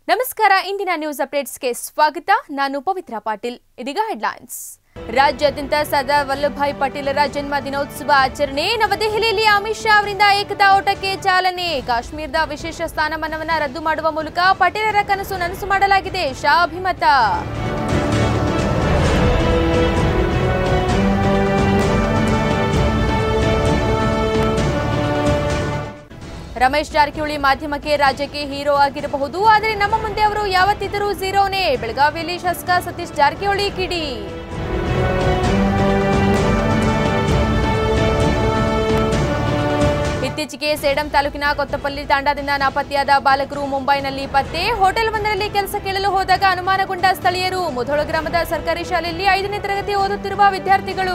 ನಮಸ್ಕಾರ ಇಂದಿನ ನ್ಯೂಸ್ ಅಪ್ಡೇಟ್ಸ್ಗೆ ಸ್ವಾಗತ ನಾನು ಪವಿತ್ರ ಪಾಟೀಲ್ ಇದೀಗ ಹೆಡ್ಲೈನ್ಸ್ ರಾಜ್ಯಾದ್ಯಂತ ಸರ್ದಾರ್ ವಲ್ಲಭಭಾಯಿ ಪಟೇಲರ ಜನ್ಮ ದಿನೋತ್ಸವ ಆಚರಣೆ ನವದೆಹಲಿಯಲ್ಲಿ ಅಮಿತ್ ಶಾ ಅವರಿಂದ ಏಕತಾ ಓಟಕ್ಕೆ ಚಾಲನೆ ಕಾಶ್ಮೀರದ ವಿಶೇಷ ಸ್ಥಾನಮಾನವನ್ನು ರದ್ದು ಮಾಡುವ ಮೂಲಕ ಪಟೇಲರ ಕನಸು ನನಸು ಮಾಡಲಾಗಿದೆ ಶಾ ಅಭಿಮತ ರಮೇಶ್ ಜಾರಕಿಹೊಳಿ ಮಾಧ್ಯಮಕ್ಕೆ ರಾಜ್ಯಕ್ಕೆ ಹೀರೋ ಆಗಿರಬಹುದು ಆದರೆ ನಮ್ಮ ಮುಂದೆ ಅವರು ಯಾವತ್ತಿದ್ದರೂ ಝೀರೋನೇ ಬೆಳಗಾವಿಯಲ್ಲಿ ಶಾಸಕ ಸತೀಶ್ ಜಾರಕಿಹೊಳಿ ಕಿಡಿ ಇತ್ತೀಚೆಗೆ ಸೇಡಂ ತಾಲೂಕಿನ ಕೊತ್ತಪಲ್ಲಿ ತಾಂಡಾದಿಂದ ನಾಪತ್ತೆಯಾದ ಬಾಲಕರು ಮುಂಬೈನಲ್ಲಿ ಪತ್ತೆ ಹೋಟೆಲ್ ಒಂದರಲ್ಲಿ ಕೆಲಸ ಕೇಳಲು ಹೋದಾಗ ಅನುಮಾನಗೊಂಡ ಸ್ಥಳೀಯರು ಮುಧೋಳ ಗ್ರಾಮದ ಸರ್ಕಾರಿ ಶಾಲೆಯಲ್ಲಿ ಐದನೇ ತರಗತಿ ಓದುತ್ತಿರುವ ವಿದ್ಯಾರ್ಥಿಗಳು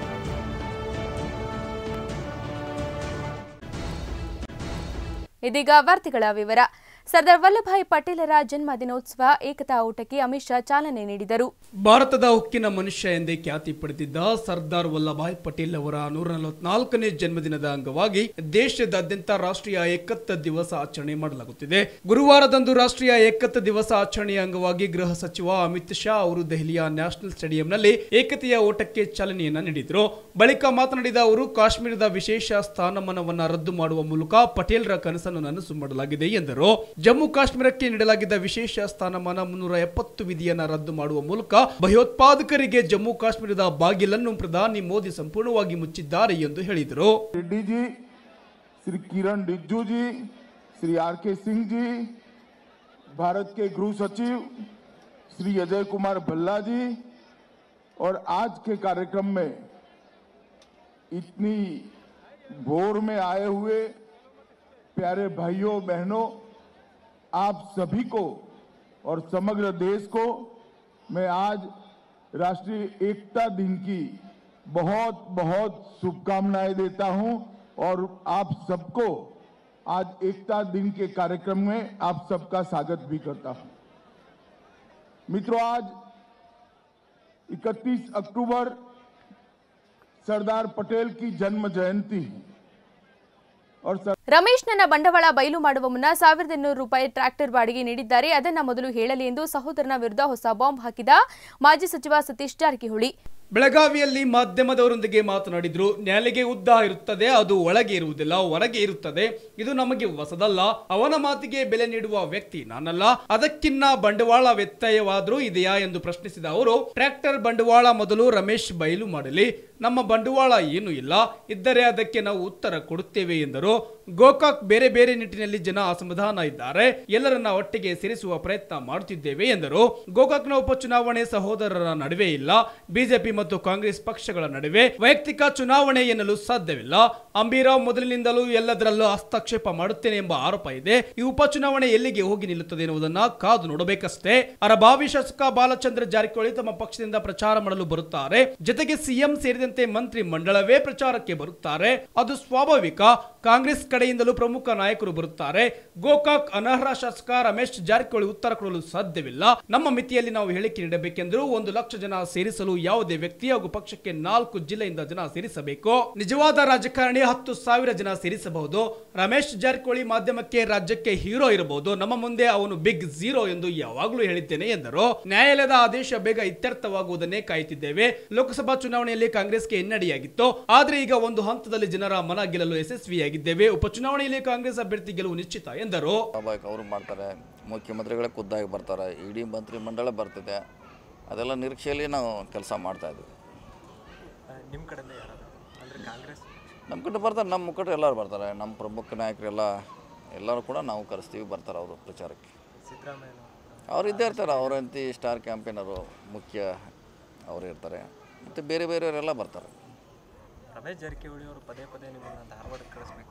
ಇದೀಗ ವಾರ್ತೆಗಳ ವಿವರ ಸರ್ದಾರ್ ವಲ್ಲಭಾಯಿ ಪಟೇಲರ ಜನ್ಮ ದಿನೋತ್ಸವ ಏಕತಾ ಊಟಕ್ಕೆ ಅಮಿತ್ ಶಾ ಚಾಲನೆ ನೀಡಿದರು ಭಾರತದ ಉಕ್ಕಿನ ಮನುಷ್ಯ ಎಂದೇ ಖ್ಯಾತಿ ಪಡೆದಿದ್ದ ಸರ್ದಾರ್ ವಲ್ಲಭಾಯ್ ಪಟೇಲ್ ಅವರ ನೂರ ನಲವತ್ನಾಲ್ಕನೇ ಜನ್ಮದಿನದ ಅಂಗವಾಗಿ ದೇಶದಾದ್ಯಂತ ರಾಷ್ಟ್ರೀಯ ಏಕತ್ತ ದಿವಸ ಆಚರಣೆ ಮಾಡಲಾಗುತ್ತಿದೆ ಗುರುವಾರದಂದು ರಾಷ್ಟ್ರೀಯ ಏಕತ್ತ ದಿವಸ ಆಚರಣೆಯ ಅಂಗವಾಗಿ ಗೃಹ ಸಚಿವ ಅಮಿತ್ ಶಾ ಅವರು ದೆಹಲಿಯ ನ್ಯಾಷನಲ್ ಸ್ಟೇಡಿಯಂನಲ್ಲಿ ಏಕತೆಯ ಓಟಕ್ಕೆ ಚಾಲನೆಯನ್ನ ನೀಡಿದರು ಬಳಿಕ ಮಾತನಾಡಿದ ಅವರು ಕಾಶ್ಮೀರದ ವಿಶೇಷ ಸ್ಥಾನಮಾನವನ್ನ ರದ್ದು ಮಾಡುವ ಮೂಲಕ ಪಟೇಲ್ರ ಕನಸನ್ನು ನನಸು ಮಾಡಲಾಗಿದೆ ಎಂದರು ಜಮ್ಮು ಕಾಶ್ಮೀರಕ್ಕೆ ನೀಡಲಾಗಿದ್ದ ವಿಶೇಷ ಸ್ಥಾನಮಾನ ಮುನ್ನೂರ ಎಪ್ಪತ್ತು ವಿಧಿಯನ್ನ ರದ್ದು ಮಾಡುವ ಮೂಲಕ ಭಯೋತ್ಪಾದಕರಿಗೆ ಜಮ್ಮು ಕಾಶ್ಮೀರದ ಬಾಗಿಲನ್ನು ಪ್ರಧಾನಿ ಮೋದಿ ಸಂಪೂರ್ಣವಾಗಿ ಮುಚ್ಚಿದ್ದಾರೆ ಎಂದು ಹೇಳಿದರು रेड्डी जी श्री किरण रिज्जू जी श्री आर के सिंह जी भारत के गृह सचिव श्री अजय कुमार भल्ला जी और आज के कार्यक्रम में इतनी भोर में आए हुए प्यारे भाइयों बहनों आप सभी को और समग्र देश को मैं आज राष्ट्रीय एकता दिन की बहुत बहुत शुभकामनाएं देता हूं और आप सबको आज एकता दिन के कार्यक्रम में आप सबका स्वागत भी करता हूं मित्रों आज 31 अक्टूबर सरदार पटेल की जन्म जयंती है और सर ರಮೇಶ್ ನನ್ನ ಬಂಡವಾಳ ಬಯಲು ಮಾಡುವ ಮುನ್ನ ಸಾವಿರದ ಇನ್ನೂರು ರೂಪಾಯಿ ಟ್ರ್ಯಾಕ್ಟರ್ ಬಾಡಿಗೆ ನೀಡಿದ್ದಾರೆ ಅದನ್ನ ಮೊದಲು ಹೇಳಲಿ ಎಂದು ಸಹೋದರನ ವಿರುದ್ಧ ಹೊಸ ಬಾಂಬ್ ಹಾಕಿದ ಮಾಜಿ ಸಚಿವ ಸತೀಶ್ ಜಾರಕಿಹೊಳಿ ಬೆಳಗಾವಿಯಲ್ಲಿ ಮಾಧ್ಯಮದವರೊಂದಿಗೆ ಮಾತನಾಡಿದ್ರು ನ್ಯಾಲಿಗೆ ಉದ್ದ ಇರುತ್ತದೆ ಅದು ಒಳಗೆ ಇರುವುದಿಲ್ಲ ಹೊರಗೆ ಇರುತ್ತದೆ ಇದು ನಮಗೆ ಹೊಸದಲ್ಲ ಅವನ ಮಾತಿಗೆ ಬೆಲೆ ನೀಡುವ ವ್ಯಕ್ತಿ ನಾನಲ್ಲ ಅದಕ್ಕಿನ್ನ ಬಂಡವಾಳ ವ್ಯತ್ಯಯವಾದ್ರೂ ಇದೆಯಾ ಎಂದು ಪ್ರಶ್ನಿಸಿದ ಅವರು ಟ್ರ್ಯಾಕ್ಟರ್ ಬಂಡವಾಳ ಮೊದಲು ರಮೇಶ್ ಬಯಲು ಮಾಡಲಿ ನಮ್ಮ ಬಂಡವಾಳ ಏನೂ ಇಲ್ಲ ಇದ್ದರೆ ಅದಕ್ಕೆ ನಾವು ಉತ್ತರ ಕೊಡುತ್ತೇವೆ ಎಂದರು ಗೋಕಾಕ್ ಬೇರೆ ಬೇರೆ ನಿಟ್ಟಿನಲ್ಲಿ ಜನ ಅಸಮಾಧಾನ ಇದ್ದಾರೆ ಎಲ್ಲರನ್ನ ಒಟ್ಟಿಗೆ ಸೇರಿಸುವ ಪ್ರಯತ್ನ ಮಾಡುತ್ತಿದ್ದೇವೆ ಎಂದರು ಗೋಕಾಕ್ನ ಉಪಚುನಾವಣೆ ಸಹೋದರರ ನಡುವೆ ಇಲ್ಲ ಬಿಜೆಪಿ ಮತ್ತು ಕಾಂಗ್ರೆಸ್ ಪಕ್ಷಗಳ ನಡುವೆ ವೈಯಕ್ತಿಕ ಚುನಾವಣೆ ಎನ್ನಲು ಸಾಧ್ಯವಿಲ್ಲ ಅಂಬೀರಾವ್ ಮೊದಲಿನಿಂದಲೂ ಎಲ್ಲದರಲ್ಲೂ ಹಸ್ತಕ್ಷೇಪ ಮಾಡುತ್ತೇನೆ ಎಂಬ ಆರೋಪ ಇದೆ ಈ ಉಪಚುನಾವಣೆ ಎಲ್ಲಿಗೆ ಹೋಗಿ ನಿಲ್ಲುತ್ತದೆ ಎನ್ನುವುದನ್ನ ಕಾದು ನೋಡಬೇಕಷ್ಟೇ ಅರಭಾವಿ ಶಾಸಕ ಬಾಲಚಂದ್ರ ಜಾರಕಿಹೊಳಿ ತಮ್ಮ ಪಕ್ಷದಿಂದ ಪ್ರಚಾರ ಮಾಡಲು ಬರುತ್ತಾರೆ ಜೊತೆಗೆ ಸಿಎಂ ಸೇರಿದಂತೆ ಮಂತ್ರಿ ಮಂಡಳವೇ ಪ್ರಚಾರಕ್ಕೆ ಬರುತ್ತಾರೆ ಅದು ಸ್ವಾಭಾವಿಕ ಕಾಂಗ್ರೆಸ್ ಕಡೆಯಿಂದಲೂ ಪ್ರಮುಖ ನಾಯಕರು ಬರುತ್ತಾರೆ ಗೋಕಾಕ್ ಅನರ್ಹ ಶಾಸಕ ರಮೇಶ್ ಜಾರಕಿಹೊಳಿ ಉತ್ತರ ಕೊಡಲು ಸಾಧ್ಯವಿಲ್ಲ ನಮ್ಮ ಮಿತಿಯಲ್ಲಿ ನಾವು ಹೇಳಿಕೆ ನೀಡಬೇಕೆಂದರೂ ಒಂದು ಲಕ್ಷ ಜನ ಸೇರಿಸಲು ಯಾವುದೇ ವ್ಯಕ್ತಿ ಹಾಗೂ ಪಕ್ಷಕ್ಕೆ ನಾಲ್ಕು ಜಿಲ್ಲೆಯಿಂದ ಜನ ಸೇರಿಸಬೇಕು ನಿಜವಾದ ರಾಜಕಾರಣಿ ಹತ್ತು ಸಾವಿರ ಜನ ಸೇರಿಸಬಹುದು ರಮೇಶ್ ಜಾರಕಿಹೊಳಿ ಮಾಧ್ಯಮಕ್ಕೆ ರಾಜ್ಯಕ್ಕೆ ಹೀರೋ ಇರಬಹುದು ನಮ್ಮ ಮುಂದೆ ಅವನು ಬಿಗ್ ಝೀರೋ ಎಂದು ಯಾವಾಗಲೂ ಹೇಳಿದ್ದೇನೆ ಎಂದರು ನ್ಯಾಯಾಲಯದ ಆದೇಶ ಬೇಗ ಇತ್ಯರ್ಥವಾಗುವುದನ್ನೇ ಕಾಯುತ್ತಿದ್ದೇವೆ ಲೋಕಸಭಾ ಚುನಾವಣೆಯಲ್ಲಿ ಕಾಂಗ್ರೆಸ್ಗೆ ಹಿನ್ನಡೆಯಾಗಿತ್ತು ಆದರೆ ಈಗ ಒಂದು ಹಂತದಲ್ಲಿ ಜನರ ಮನ ಗೆಲ್ಲಲು ಯಶಸ್ವಿಯಾಗಿದ್ದೇವೆ ಉಪಚುನಾವಣೆಯಲ್ಲಿ ಕಾಂಗ್ರೆಸ್ ಅಭ್ಯರ್ಥಿ ಗೆಲುವು ನಿಶ್ಚಿತ ಎಂದರು ಸ್ವಾಭಾವಿಕ ಅವರು ಮಾಡ್ತಾರೆ ಮುಖ್ಯಮಂತ್ರಿಗಳೇ ಖುದ್ದಾಗಿ ಬರ್ತಾರೆ ಇಡೀ ಮಂತ್ರಿ ಮಂಡಳ ಬರ್ತಿದೆ ಅದೆಲ್ಲ ನಿರೀಕ್ಷೆಯಲ್ಲಿ ನಾವು ಕೆಲಸ ಮಾಡ್ತಾಯಿದ್ವಿ ನಿಮ್ಮ ಕಡೆಯಿಂದ ಯಾರಾದ್ರು ಅಂದರೆ ಕಾಂಗ್ರೆಸ್ ನಮ್ಮ ಕಡೆ ಬರ್ತಾರೆ ನಮ್ಮ ಮುಖಂಡರು ಎಲ್ಲರೂ ಬರ್ತಾರೆ ನಮ್ಮ ಪ್ರಮುಖ ನಾಯಕರೆಲ್ಲ ಎಲ್ಲರೂ ಕೂಡ ನಾವು ಕರೆಸ್ತೀವಿ ಬರ್ತಾರೆ ಅವರು ಪ್ರಚಾರಕ್ಕೆ ಸಿದ್ದರಾಮಯ್ಯ ಅವ್ರು ಇದ್ದೇ ಇರ್ತಾರೆ ಅವರಂತಿ ಸ್ಟಾರ್ ಕ್ಯಾಂಪೇನರು ಮುಖ್ಯ ಅವರು ಇರ್ತಾರೆ ಮತ್ತು ಬೇರೆ ಬೇರೆಯವರೆಲ್ಲ ಬರ್ತಾರೆ ರಮೇಶ್ ಜಾರಕಿಹೊಳಿ ಅವರು ಪದೇ ಪದೇ ನಿಮ್ಮನ್ನು ಧಾರವಾಡಕ್ಕೆ ಕಳಿಸ್ಬೇಕು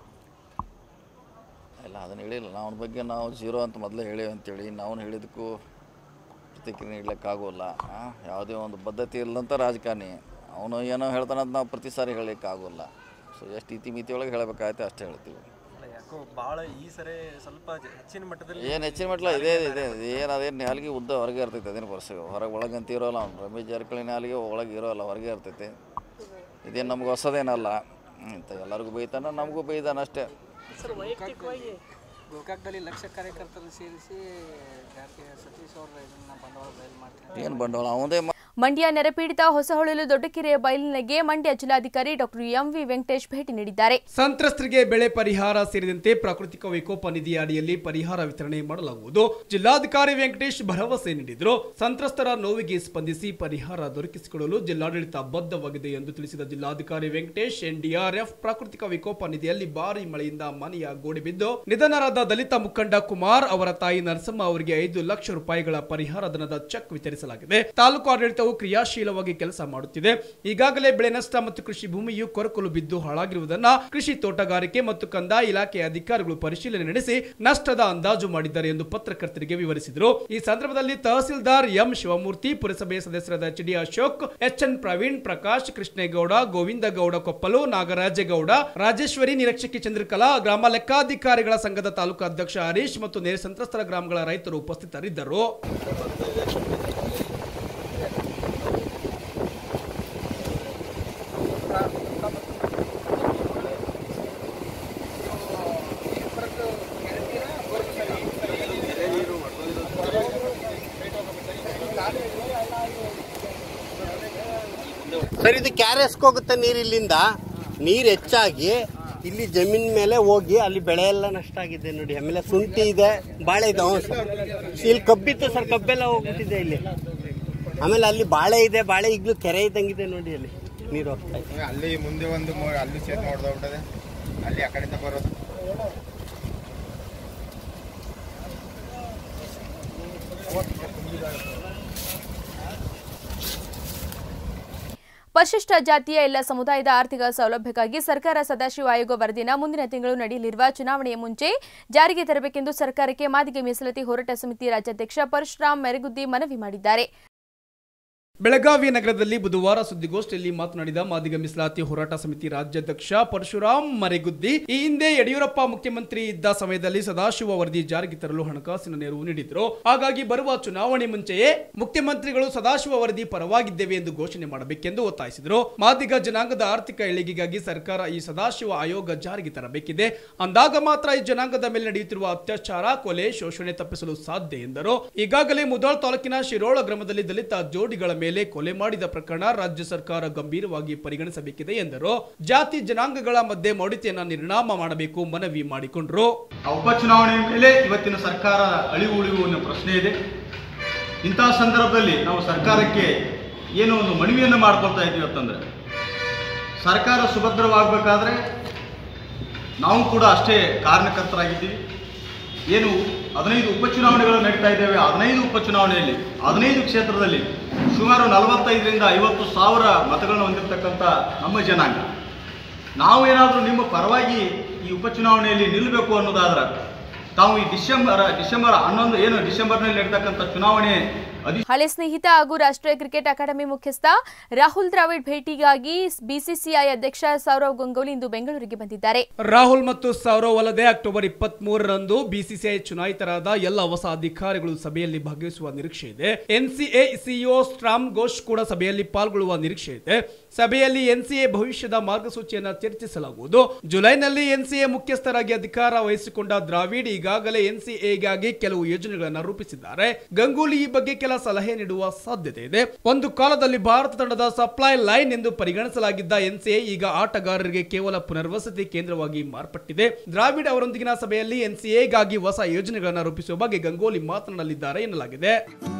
ಇಲ್ಲ ಅದನ್ನು ಹೇಳಿಲ್ಲ ನಾವು ಅವನ ಬಗ್ಗೆ ನಾವು ಜೀರೋ ಅಂತ ಮೊದಲೇ ಹೇಳೇವಿ ಅಂತೇಳಿ ನಾವು ಹೇಳಿದ್ದಕ್ಕೂ ಪ್ರತಿಕ್ರಿಯೆ ನೀಡಲಿಕ್ಕಾಗೋಲ್ಲ ಆ, ಯಾವುದೇ ಒಂದು ಬದ್ಧತೆ ಇಲ್ಲದಂಥ ರಾಜಕಾರಣಿ ಅವನು ಏನೋ ಹೇಳ್ತಾನೆ ಅಂತ ನಾವು ಪ್ರತಿ ಸಾರಿ ಹೇಳಲಿಕ್ಕಾಗೋಲ್ಲ ಸೊ ಎಷ್ಟು ಇತಿ ಮಿತಿ ಒಳಗೆ ಹೇಳಬೇಕಾಗತ್ತೆ ಅಷ್ಟೇ ಹೇಳ್ತೀವಿ ಅಲ್ಲ ಯಾಕೋ ಭಾಳ ಈ ಸರಿ ಸ್ವಲ್ಪ ಜ- ಹೆಚ್ಚಿನ ಮಟ್ಟದಲ್ಲಿ ಏನು ಹೆಚ್ಚಿನ ಮಟ್ಲ ಇದೇ ಇದೆ ಏನು ಅದೇನು ನಾಲಿಗೆ ಉದ್ದ ಹೊರಗೆ ಇರ್ತೈತೆ ಅದೇನು ವರ್ಷ ಹೊರಗೆ ಒಳಗಂತ ಇರೋಲ್ಲ ಅವ್ನು ರಮೇಶ್ ಜಾರಕಿಹೊಳಿ ನಾಲಿಗೆ ಒಳಗೆ ಇರೋಲ್ಲ ಹೊರಗೆ ಇರ್ತೈತೆ ಇದೇನು ನಮ್ಗೆ ಹೊಸದೇನಲ್ಲ ಅಂತ ಎಲ್ಲರಿಗೂ ಬೈತಾನ ನಮಗೂ ಬೈದಾನ ಅಷ್ಟೇ ಗೋಕಾಕದಲ್ಲಿ ಲಕ್ಷ ಕಾರ್ಯಕರ್ತರು ಸೇರಿಸಿ ಜಾರಕಿಹೊಳಿ ಸತೀಶ್ ಅವ್ರ ಇದನ್ನ ಬಂಡವಾಳ ಬಯಲು ಮಾಡ್ತಾರೆ ಏನು ಬಂಡವಾಳ ಅವದೇ ಮಂಡ್ಯ ನೆರೆಪೀಡಿತ ಹೊಸಹೊಳಲು ದೊಡ್ಡಕೆರೆಯ ಬಯಲಿನೆಗೆ ಮಂಡ್ಯ ಜಿಲ್ಲಾಧಿಕಾರಿ ಡಾಕ್ಟರ್ ಎಂವಿ ವೆಂಕಟೇಶ್ ಭೇಟಿ ನೀಡಿದ್ದಾರೆ ಸಂತ್ರಸ್ತರಿಗೆ ಬೆಳೆ ಪರಿಹಾರ ಸೇರಿದಂತೆ ಪ್ರಾಕೃತಿಕ ವಿಕೋಪ ನಿಧಿ ಅಡಿಯಲ್ಲಿ ಪರಿಹಾರ ವಿತರಣೆ ಮಾಡಲಾಗುವುದು ಜಿಲ್ಲಾಧಿಕಾರಿ ವೆಂಕಟೇಶ್ ಭರವಸೆ ನೀಡಿದರು ಸಂತ್ರಸ್ತರ ನೋವಿಗೆ ಸ್ಪಂದಿಸಿ ಪರಿಹಾರ ದೊರಕಿಸಿಕೊಡಲು ಜಿಲ್ಲಾಡಳಿತ ಬದ್ಧವಾಗಿದೆ ಎಂದು ತಿಳಿಸಿದ ಜಿಲ್ಲಾಧಿಕಾರಿ ವೆಂಕಟೇಶ್ ಎನ್ಡಿಆರ್ಎಫ್ ಪ್ರಾಕೃತಿಕ ವಿಕೋಪ ನಿಧಿಯಲ್ಲಿ ಭಾರಿ ಮಳೆಯಿಂದ ಮನೆಯ ಗೋಡೆ ಬಿದ್ದು ನಿಧನರಾದ ದಲಿತ ಮುಖಂಡ ಕುಮಾರ್ ಅವರ ತಾಯಿ ನರಸಮ್ಮ ಅವರಿಗೆ ಐದು ಲಕ್ಷ ರೂಪಾಯಿಗಳ ಪರಿಹಾರ ಧನದ ಚೆಕ್ ವಿತರಿಸಲಾಗಿದೆ ತಾಲೂಕು ಆಡಳಿತವು ಕ್ರಿಯಾಶೀಲವಾಗಿ ಕೆಲಸ ಮಾಡುತ್ತಿದೆ ಈಗಾಗಲೇ ಬೆಳೆ ನಷ್ಟ ಮತ್ತು ಕೃಷಿ ಭೂಮಿಯು ಕೊರಕಲು ಬಿದ್ದು ಹಾಳಾಗಿರುವುದನ್ನ ಕೃಷಿ ತೋಟಗಾರಿಕೆ ಮತ್ತು ಕಂದಾಯ ಇಲಾಖೆಯ ಅಧಿಕಾರಿಗಳು ಪರಿಶೀಲನೆ ನಡೆಸಿ ನಷ್ಟದ ಅಂದಾಜು ಮಾಡಿದ್ದಾರೆ ಎಂದು ಪತ್ರಕರ್ತರಿಗೆ ವಿವರಿಸಿದರು ಈ ಸಂದರ್ಭದಲ್ಲಿ ತಹಸೀಲ್ದಾರ್ ಎಂ ಶಿವಮೂರ್ತಿ ಪುರಸಭೆ ಸದಸ್ಯರಾದ H D Ashok H N Praveen Prakash Krishnegowda Govinda Gowda Koppalu Nagarajegowda Rajeshwari ನಿರೀಕ್ಷಕಿ ಚಂದ್ರಕಲಾ ಗ್ರಾಮ ಲೆಕ್ಕಾಧಿಕಾರಿಗಳ ಸಂಘದ ತಾಲೂಕು ಅಧ್ಯಕ್ಷ ಹರೀಶ್ ಮತ್ತು ನೆರೆ ಸಂತ್ರಸ್ತರ ಗ್ರಾಮಗಳ ರೈತರು ಉಪಸ್ಥಿತರಿದ್ದರು ಸರ್ ಇದು ಕ್ಯಾರೆಸ್ಗೆ ಹೋಗುತ್ತೆ ನೀರು ಇಲ್ಲಿಂದ ನೀರು ಹೆಚ್ಚಾಗಿ ಇಲ್ಲಿ ಜಮೀನ್ ಮೇಲೆ ಹೋಗಿ ಅಲ್ಲಿ ಬೆಳೆ ಎಲ್ಲ ನಷ್ಟ ಆಗಿದೆ ನೋಡಿ ಆಮೇಲೆ ಶುಂಠಿ ಇದೆ ಬಾಳೆ ಇದೆ ಹ್ಞೂ ಸರ್ ಇಲ್ಲಿ ಕಬ್ಬಿತ್ತು ಸರ್ ಕಬ್ಬೆಲ್ಲ ಹೋಗ್ಬಿಟ್ಟಿದೆ ಇಲ್ಲಿ ಆಮೇಲೆ ಅಲ್ಲಿ ಬಾಳೆ ಇದೆ ಬಾಳೆ ಈಗಲೂ ಕೆರೆ ಇದ್ದಂಗಿದೆ ನೋಡಿ ಅಲ್ಲಿ ನೀರು ಹೋಗ್ತಾ ಇದೆ ಅಲ್ಲಿ ಮುಂದೆ ಒಂದು ಮೋ- ಅಲ್ಲಿ ಸೇತು ಹೊಡೆದೋಗ್ಬಿಟ್ಟದೆ ಅಲ್ಲಿ ಆ ಕಡೆಯಿಂದ ಬರೋದು ಪರಿಶಿಷ್ಟ ಜಾತಿಯ ಎಲ್ಲ ಸಮುದಾಯದ ಆರ್ಥಿಕ ಸೌಲಭ್ಯಕ್ಕಾಗಿ ಸರ್ಕಾರ ಸದಾಶಿವ ಆಯೋಗ ವರದಿನ ಮುಂದಿನ ತಿಂಗಳು ನಡೆಯಲಿರುವ ಚುನಾವಣೆಯ ಮುಂಚೆ ಜಾರಿಗೆ ತರಬೇಕೆಂದು ಸರ್ಕಾರಕ್ಕೆ ಮಾದಿಗೆ ಮೀಸಲಾತಿ ಹೋರಾಟ ಸಮಿತಿ ರಾಜ್ಯಾಧ್ಯಕ್ಷ ಪರಶುರಾಮ್ ಮೆರಗುದ್ದಿ ಮನವಿ ಮಾಡಿದ್ದಾರೆ ಬೆಳಗಾವಿ ನಗರದಲ್ಲಿ ಬುಧವಾರ ಸುದ್ದಿಗೋಷ್ಠಿಯಲ್ಲಿ ಮಾತನಾಡಿದ ಮಾದಿಗ ಮೀಸಲಾತಿ ಹೋರಾಟ ಸಮಿತಿ ರಾಜ್ಯಾಧ್ಯಕ್ಷ ಪರಶುರಾಮ್ ಮರೆಗುದ್ದಿ ಈ ಹಿಂದೆ ಯಡಿಯೂರಪ್ಪ ಮುಖ್ಯಮಂತ್ರಿ ಇದ್ದ ಸಮಯದಲ್ಲಿ ಸದಾಶಿವ ವರದಿ ಜಾರಿಗೆ ತರಲು ಹಣಕಾಸಿನ ನೆರವು ನೀಡಿದ್ರು ಹಾಗಾಗಿ ಬರುವ ಚುನಾವಣೆ ಮುಂಚೆಯೇ ಮುಖ್ಯಮಂತ್ರಿಗಳು ಸದಾಶಿವ ವರದಿ ಪರವಾಗಿದ್ದೇವೆ ಎಂದು ಘೋಷಣೆ ಮಾಡಬೇಕೆಂದು ಒತ್ತಾಯಿಸಿದರು ಮಾದಿಗ ಜನಾಂಗದ ಆರ್ಥಿಕ ಏಳಿಗೆಗಾಗಿ ಸರ್ಕಾರ ಈ ಸದಾಶಿವ ಆಯೋಗ ಜಾರಿಗೆ ತರಬೇಕಿದೆ ಅಂದಾಗ ಮಾತ್ರ ಈ ಜನಾಂಗದ ಮೇಲೆ ನಡೆಯುತ್ತಿರುವ ಅತ್ಯಾಚಾರ ಕೊಲೆ ಶೋಷಣೆ ತಪ್ಪಿಸಲು ಸಾಧ್ಯ ಎಂದರು ಈಗಾಗಲೇ ಮುದೋಳ್ ತಾಲೂಕಿನ ಶಿರೋಳ ಗ್ರಾಮದಲ್ಲಿ ದಲಿತ ಜೋಡಿಗಳ ಮೇಲೆ ಕೊಲೆ ಮಾಡಿದ ಪ್ರಕರಣ ರಾಜ್ಯ ಸರ್ಕಾರ ಗಂಭೀರವಾಗಿ ಪರಿಗಣಿಸಬೇಕಿದೆ ಎಂದರು ಜಾತಿ ಜನಾಂಗಗಳ ಮಧ್ಯೆ ಮೌಢ್ಯತೆಯನ್ನ ನಿರ್ನಾಮ ಮಾಡಬೇಕು ಮನವಿ ಮಾಡಿಕೊಂಡ್ರು ಆ ಉಪಚುನಾವಣೆ ಮೇಲೆ ಇವತ್ತಿನ ಸರ್ಕಾರ ಅಳಿವು ಉಳಿವು ಅನ್ನೋ ಪ್ರಶ್ನೆ ಇದೆ ಇಂತಹ ಸಂದರ್ಭದಲ್ಲಿ ನಾವು ಸರ್ಕಾರಕ್ಕೆ ಏನೋ ಒಂದು ಮನವಿಯನ್ನು ಮಾಡ್ಕೊಳ್ತಾ ಇದ್ದೀವಿ ಅಂತಂದ್ರೆ ಸರ್ಕಾರ ಸುಭದ್ರವಾಗಬೇಕಾದ್ರೆ ನಾವು ಕೂಡ ಅಷ್ಟೇ ಕಾರಣಕರ್ತರಾಗಿದ್ದೀವಿ ಏನು ಹದಿನೈದು ಉಪಚುನಾವಣೆಗಳು ನಡೀತಾ ಇದ್ದೇವೆ ಹದಿನೈದು ಉಪಚುನಾವಣೆಯಲ್ಲಿ ಹದಿನೈದು ಕ್ಷೇತ್ರದಲ್ಲಿ ಸುಮಾರು ನಲವತ್ತೈದರಿಂದ ಐವತ್ತು ಸಾವಿರ ಮತಗಳನ್ನು ಹೊಂದಿರತಕ್ಕಂಥ ನಮ್ಮ ಜನಾಂಗ ನಾವು ಏನಾದರೂ ನಿಮ್ಮ ಪರವಾಗಿ ಈ ಉಪಚುನಾವಣೆಯಲ್ಲಿ ನಿಲ್ಲಬೇಕು ಅನ್ನೋದಾದ್ರೆ ತಾವು ಈ ಡಿಸೆಂಬರ್ ಡಿಸೆಂಬರ್ ಹನ್ನೊಂದು ಏನು ಡಿಸೆಂಬರ್ನಲ್ಲಿ ನಡೀತಕ್ಕಂಥ ಚುನಾವಣೆ ಅಧಿ ಹಳೆ ಸ್ನೇಹಿತ ಹಾಗೂ ರಾಷ್ಟ್ರೀಯ ಕ್ರಿಕೆಟ್ ಅಕಾಡೆಮಿ ಮುಖ್ಯಸ್ಥ ರಾಹುಲ್ ದ್ರಾವಿಡ್ ಭೇಟಿಗಾಗಿ ಬಿಸಿಸಿಐ ಅಧ್ಯಕ್ಷ ಸೌರವ್ ಗಂಗೂಲಿ ಇಂದು ಬೆಂಗಳೂರಿಗೆ ಬಂದಿದ್ದಾರೆ ರಾಹುಲ್ ಮತ್ತು ಸೌರವ್ ಅಲ್ಲದೆ ಅಕ್ಟೋಬರ್ ಇಪ್ಪತ್ತ್ ಮೂರರಂದು ಬಿಸಿಸಿಐ ಚುನಾಯಿತರಾದ ಎಲ್ಲ ಹೊಸ ಅಧಿಕಾರಿಗಳು ಸಭೆಯಲ್ಲಿ ಭಾಗವಹಿಸುವ ನಿರೀಕ್ಷೆ ಇದೆ ಎನ್ಸಿಎ ಸಿಇಒ ಸ್ಟ್ರಾಮ್ ಘೋಷ್ ಕೂಡ ಸಭೆಯಲ್ಲಿ ಪಾಲ್ಗೊಳ್ಳುವ ನಿರೀಕ್ಷೆ ಇದೆ ಸಭೆಯಲ್ಲಿ ಎನ್ಸಿಎ ಭವಿಷ್ಯದ ಮಾರ್ಗಸೂಚಿಯನ್ನು ಚರ್ಚಿಸಲಾಗುವುದು ಜುಲೈನಲ್ಲಿ ಎನ್ಸಿಎ ಮುಖ್ಯಸ್ಥರಾಗಿ ಅಧಿಕಾರ ವಹಿಸಿಕೊಂಡ ದ್ರಾವಿಡ್ ಈಗಾಗಲೇ ಎನ್ಸಿಎಗಾಗಿ ಕೆಲವು ಯೋಜನೆಗಳನ್ನು ರೂಪಿಸಿದ್ದಾರೆ ಗಂಗೂಲಿ ಈ ಬಗ್ಗೆ ಕೆಲ ಸಲಹೆ ನೀಡುವ ಸಾಧ್ಯತೆ ಇದೆ ಒಂದು ಕಾಲದಲ್ಲಿ ಭಾರತ ತಂಡದ ಸಪ್ಲೈ ಲೈನ್ ಎಂದು ಪರಿಗಣಿಸಲಾಗಿದ್ದ ಎನ್ಸಿಎ ಈಗ ಆಟಗಾರರಿಗೆ ಕೇವಲ ಪುನರ್ವಸತಿ ಕೇಂದ್ರವಾಗಿ ಮಾರ್ಪಟ್ಟಿದೆ ದ್ರಾವಿಡ್ ಅವರೊಂದಿಗಿನ ಸಭೆಯಲ್ಲಿ ಎನ್ಸಿಎಗಾಗಿ ಹೊಸ ಯೋಜನೆಗಳನ್ನು ರೂಪಿಸುವ ಬಗ್ಗೆ ಗಂಗೂಲಿ ಮಾತನಾಡಲಿದ್ದಾರೆ ಎನ್ನಲಾಗಿದೆ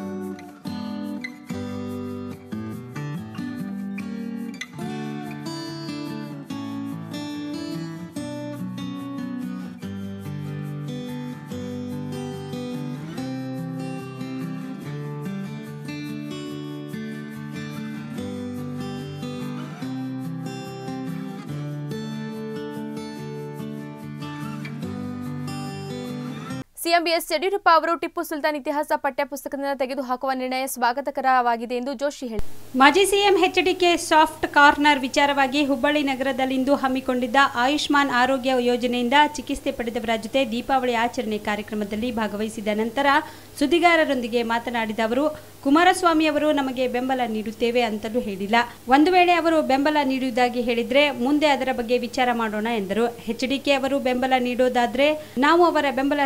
ಸಿಎಂ ಬಿಎಸ್ ಯಡಿಯೂರಪ್ಪ ಅವರು ಟಿಪ್ಪು ಸುಲ್ತಾನ್ ಇತಿಹಾಸ ಪಠ್ಯಪುಸ್ತಕದಿಂದ ತೆಗೆದುಹಾಕುವ ನಿರ್ಣಯ ಸ್ವಾಗತಕರವಾಗಿದೆ ಎಂದು ಜೋಶಿ ಹೇಳಿದರು ಮಾಜಿ ಸಿಎಂ ಎಚ್ಡಿಕೆ ಸಾಫ್ಟ್ ಕಾರ್ನರ್ ವಿಚಾರವಾಗಿ ಹುಬ್ಬಳ್ಳಿ ನಗರದಲ್ಲಿಂದು ಹಮ್ಮಿಕೊಂಡಿದ್ದ ಆಯುಷ್ಮಾನ್ ಆರೋಗ್ಯ ಯೋಜನೆಯಿಂದ ಚಿಕಿತ್ಸೆ ಪಡೆದವರ ಜೊತೆ ದೀಪಾವಳಿ ಆಚರಣೆ ಕಾರ್ಯಕ್ರಮದಲ್ಲಿ ಭಾಗವಹಿಸಿದ ನಂತರ ಸುದ್ದಿಗಾರರೊಂದಿಗೆ ಮಾತನಾಡಿದ ಅವರು ಕುಮಾರಸ್ವಾಮಿ ಅವರು ನಮಗೆ ಬೆಂಬಲ ನೀಡುತ್ತೇವೆ ಅಂತಲೂ ಹೇಳಿಲ್ಲ ಒಂದು ವೇಳೆ ಅವರು ಬೆಂಬಲ ನೀಡುವುದಾಗಿ ಹೇಳಿದ್ರೆ ಮುಂದೆ ಅದರ ಬಗ್ಗೆ ವಿಚಾರ ಮಾಡೋಣ ಎಂದರು ಎಚ್ಡಿಕೆ ಅವರು ಬೆಂಬಲ ನೀಡೋದಾದ್ರೆ ನಾವು ಅವರ ಬೆಂಬಲ ಸ್ವೀಕರಿಸಿ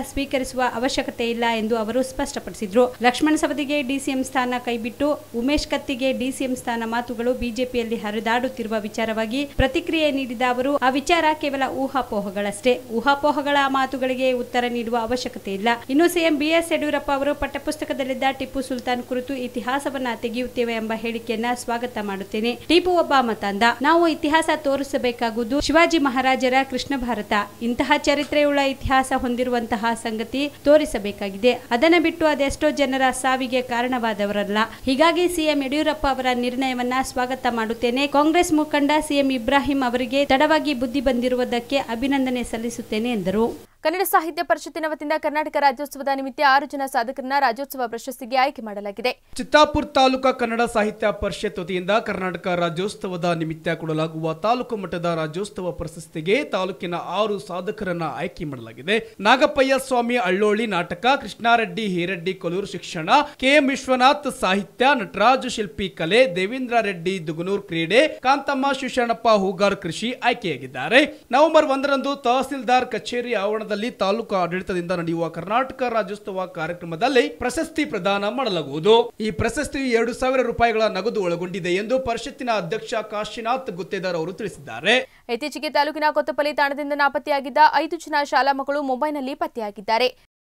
ಸ್ವೀಕರಿಸುವ ಅವಶ್ಯಕತೆ ಇಲ್ಲ ಎಂದು ಅವರು ಸ್ಪಷ್ಟಪಡಿಸಿದರು ಲಕ್ಷ್ಮಣ ಸವದಿಗೆ ಡಿಸಿಎಂ ಸ್ಥಾನ ಕೈಬಿಟ್ಟು ಉಮೇಶ್ ಕತ್ತಿಗೆ ಡಿಸಿಎಂ ಸ್ಥಾನ ಮಾತುಗಳು ಬಿಜೆಪಿಯಲ್ಲಿ ಹರಿದಾಡುತ್ತಿರುವ ವಿಚಾರವಾಗಿ ಪ್ರತಿಕ್ರಿಯೆ ನೀಡಿದ ಅವರು ಆ ವಿಚಾರ ಕೇವಲ ಊಹಾಪೋಹಗಳಷ್ಟೇ ಊಹಾಪೋಹಗಳ ಮಾತುಗಳಿಗೆ ಉತ್ತರ ನೀಡುವ ಅವಶ್ಯಕತೆ ಇಲ್ಲ ಇನ್ನು ಸಿಎಂ ಬಿಎಸ್ ಯಡಿಯೂರಪ್ಪ ಅವರು ಪಠ್ಯಪುಸ್ತಕದಲ್ಲಿದ್ದ ಟಿಪ್ಪು ಸುಲ್ತಾನ್ ಕುರಿತು ಇತಿಹಾಸವನ್ನ ತೆಗೆಯುತ್ತೇವೆ ಎಂಬ ಹೇಳಿಕೆಯನ್ನ ಸ್ವಾಗತ ಮಾಡುತ್ತೇನೆ ಟಿಪ್ಪು ಒಬ್ಬ ಮತಾಂಧ ನಾವು ಇತಿಹಾಸ ತೋರಿಸಬೇಕಾಗುವುದು ಶಿವಾಜಿ ಮಹಾರಾಜರ ಕೃಷ್ಣ ಭಾರತ ಇಂತಹ ಚರಿತ್ರೆಯುಳ್ಳ ಇತಿಹಾಸ ಹೊಂದಿರುವಂತಹ ಸಂಗತಿ ತೋರಿಸಬೇಕಾಗಿದೆ ಅದನ್ನ ಬಿಟ್ಟು ಅದೆಷ್ಟೋ ಜನರ ಸಾವಿಗೆ ಕಾರಣವಾದವರಲ್ಲ ಹೀಗಾಗಿ ಸಿಎಂ ಯಡಿಯೂರಪ್ಪ ಅವರ ನಿರ್ಣಯವನ್ನ ಸ್ವಾಗತ ಮಾಡುತ್ತೇನೆ ಕಾಂಗ್ರೆಸ್ ಮುಖಂಡ ಸಿಎಂ ಇಬ್ರಾಹಿಂ ಅವರಿಗೆ ತಡವಾಗಿ ಬುದ್ಧಿ ಬಂದಿರುವುದಕ್ಕೆ ಅಭಿನಂದನೆ ಸಲ್ಲಿಸುತ್ತೇನೆ ಎಂದರು ಕನ್ನಡ ಸಾಹಿತ್ಯ ಪರಿಷತ್ತಿನ ವತಿಯಿಂದ ಕರ್ನಾಟಕ ರಾಜ್ಯೋತ್ಸವದ ನಿಮಿತ್ತ ಆರು ಜನ ಸಾಧಕರನ್ನ ರಾಜ್ಯೋತ್ಸವ ಪ್ರಶಸ್ತಿಗೆ ಆಯ್ಕೆ ಮಾಡಲಾಗಿದೆ ಚಿತ್ತಾಪುರ ತಾಲೂಕಾ ಕನ್ನಡ ಸಾಹಿತ್ಯ ಪರಿಷತ್ ವತಿಯಿಂದ ಕರ್ನಾಟಕ ರಾಜ್ಯೋತ್ಸವದ ನಿಮಿತ್ತ ಕೊಡಲಾಗುವ ತಾಲೂಕು ಮಟ್ಟದ ರಾಜ್ಯೋತ್ಸವ ಪ್ರಶಸ್ತಿಗೆ ತಾಲೂಕಿನ ಆರು ಸಾಧಕರನ್ನ ಆಯ್ಕೆ ಮಾಡಲಾಗಿದೆ ನಾಗಪ್ಪಯ್ಯ ಸ್ವಾಮಿ ಅಳ್ಳೋಳಿ ನಾಟಕ ಕೃಷ್ಣಾರೆಡ್ಡಿ ಹಿರೆಡ್ಡಿ ಕೊಲೂರು ಶಿಕ್ಷಣ ಕೆಎಂ ವಿಶ್ವನಾಥ್ ಸಾಹಿತ್ಯ ನಟರಾಜು ಶಿಲ್ಪಿ ಕಲೆ ದೇವೇಂದ್ರ ರೆಡ್ಡಿ ದುಗನೂರ್ ಕ್ರೀಡೆ ಕಾಂತಮ್ಮ ಶಿವಶರಣಪ್ಪ ಹೂಗಾರ್ ಕೃಷಿ ಆಯ್ಕೆಯಾಗಿದ್ದಾರೆ ನವೆಂಬರ್ ಒಂದರಂದು ತಹಸೀಲ್ದಾರ್ ಕಚೇರಿ ಆವರಣದಲ್ಲಿ ತಾಲೂಕು ಆಡಳಿತದಿಂದ ನಡೆಯುವ ಕರ್ನಾಟಕ ರಾಜ್ಯೋತ್ಸವ ಕಾರ್ಯಕ್ರಮದಲ್ಲಿ ಪ್ರಶಸ್ತಿ ಪ್ರದಾನ ಮಾಡಲಾಗುವುದು ಈ ಪ್ರಶಸ್ತಿಯು ಎರಡು ಸಾವಿರ ರೂಪಾಯಿಗಳ ನಗದು ಒಳಗೊಂಡಿದೆ ಎಂದು ಪರಿಷತ್ತಿನ ಅಧ್ಯಕ್ಷ ಕಾಶಿನಾಥ್ ಗುತ್ತೇದಾರ್ ಅವರು ತಿಳಿಸಿದ್ದಾರೆ ಇತ್ತೀಚೆಗೆ ತಾಲೂಕಿನ ಕೊತ್ತಪಲ್ಲಿ ತಾಣದಿಂದ ನಾಪತ್ತೆಯಾಗಿದ್ದ ಐದು ಜನ ಶಾಲಾ ಮಕ್ಕಳು ಮುಂಬೈನಲ್ಲಿ ಪತ್ತೆಯಾಗಿದ್ದಾರೆ